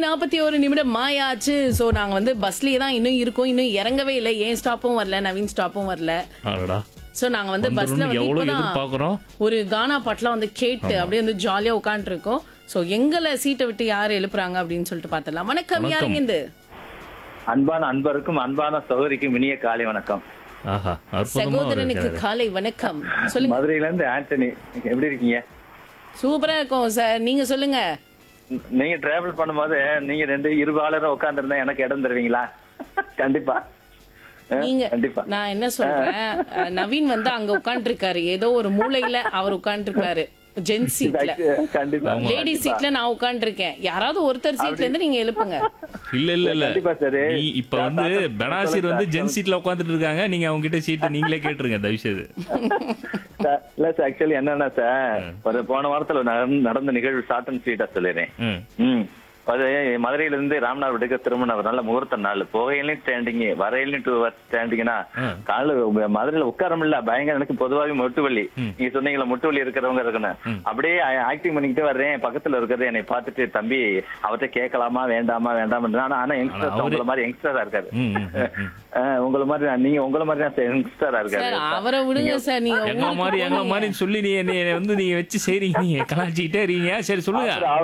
நாற்பத்தி ஒரு நிமிடம் மாயாச்சு ஸோ நாங்க வந்து பஸ்லயே தான் இன்னும் இருக்கோம் இன்னும் இறங்கவே இல்லை ஏன் ஸ்டாப்பும் வரல நவீன் ஸ்டாப்பும் வரல அடடா ஸோ நாங்க வந்து பஸ்ல வந்துரும்னு வந்து எவ்வளவு இப்பதான் எதிர்பார்க்கிறோம் ஒரு கானா பாட்டுலாம் வந்து கேட்டு அப்படியே வந்து ஜாலியா உட்காந்துட்டு இருக்கோம் ஸோ எங்களை சீட்டை விட்டு யார் எழுப்புறாங்க அப்படின்னு சொல்லிட்டு பார்த்துடலாம் வணக்கம் வணக்கம். யாருங்க இந்த அன்பான அன்பருக்கும் அன்பான சகோதரிக்கும் இனிய காலை வணக்கம் ஆஹா அற்புதமா சகோதரனுக்கு இருக்காரு காலை வணக்கம் சொல்லுங்க மதுரையில இருந்து ஆண்டனி எப்படி இருக்கீங்க சூப்பரா இருக்கும் சார் நீங்க சொல்லுங்க நீங்க டிராவல் பண்ணும்போது நீங்க ரெண்டு இருபாலரும் உட்கார்ந்துருந்தா எனக்கு இடம் தருவீங்களா கண்டிப்பா அஹ், நீங்க கண்டிப்பா நான் என்ன சொல்றேன் அஹ், நவீன் வந்து அங்க உட்காந்துருக்காரு ஏதோ ஒரு மூலையில அவர் உட்காந்துருக்காரு ஜென் சீட்ல கண்டிப்பா லேடி சீட்ல நான் உட்காந்துருக்கேன் யாராவது ஒருத்தர் சீட்ல இருந்து நீங்க எழுப்புங்க இல்ல இல்ல இல்ல கண்டிப்பா சரி. நீ இப்ப வந்து பெனாசிர் வந்து ஜென் சீட்ல உட்காந்துட்டு இருக்காங்க நீங்க அவங்க கிட்ட சீட்டை நீங்களே கேட்டுருங்க தயவு செய்து சார், இல்ல சார் ஆக்சுவலி என்னன்னா சார் ஒரு போன வாரத்துல நடந்த- நடந்த நிகழ்வு ஷார்ட் அண்ட் ஸ்வீட்டா சொல்லிடுறேன் ம். ம் அது மதுரையில இருந்து ராமநாத் விடுக்க திருமணம் ஒரு நல்ல முகூர்த்த நாள் போகையிலையும் ஸ்டாண்டிங் வரையிலையும் டூ ஹவர்ஸ் ஸ்டாண்டிங்னா ம். காலைல மதுரையில உட்கார முடியல பயங்கர எனக்கு பொதுவாக முட்டு வலி நீங்க சொன்னீங்களா முட்டு வலி இருக்கிறவங்க இருக்கணும் அப்படியே ஆக்டிங் பண்ணிக்கிட்டு வர்றேன் பக்கத்துல இருக்கிறது என்னை பார்த்துட்டு தம்பி அவர்கிட்ட கேட்கலாமா வேண்டாமா வேண்டாம் ஆனா ஆனா யங்ஸ்டர் அவரு- உங்களை மாதிரி யங்ஸ்டரா இருக்காரு ம், ம், ம், ம். அஹ், உங்களை மாதிரி தான் நீங்க உங்களை மாதிரி தான் யங்ஸ்டரா சார் இருக்காரு அவரை விடுங்க சார் நீங்க எங்க ஊருக்கு மாதிரி எங்க போனீங்க. மாதிரி சொல்லி நீ என்னைய வந்து நீங்க வச்சு செய்றீங்க நீங்க கலாச்சிக்கிட்டே இருக்கீங்க சரி சொல்லுங்க அப்புறம்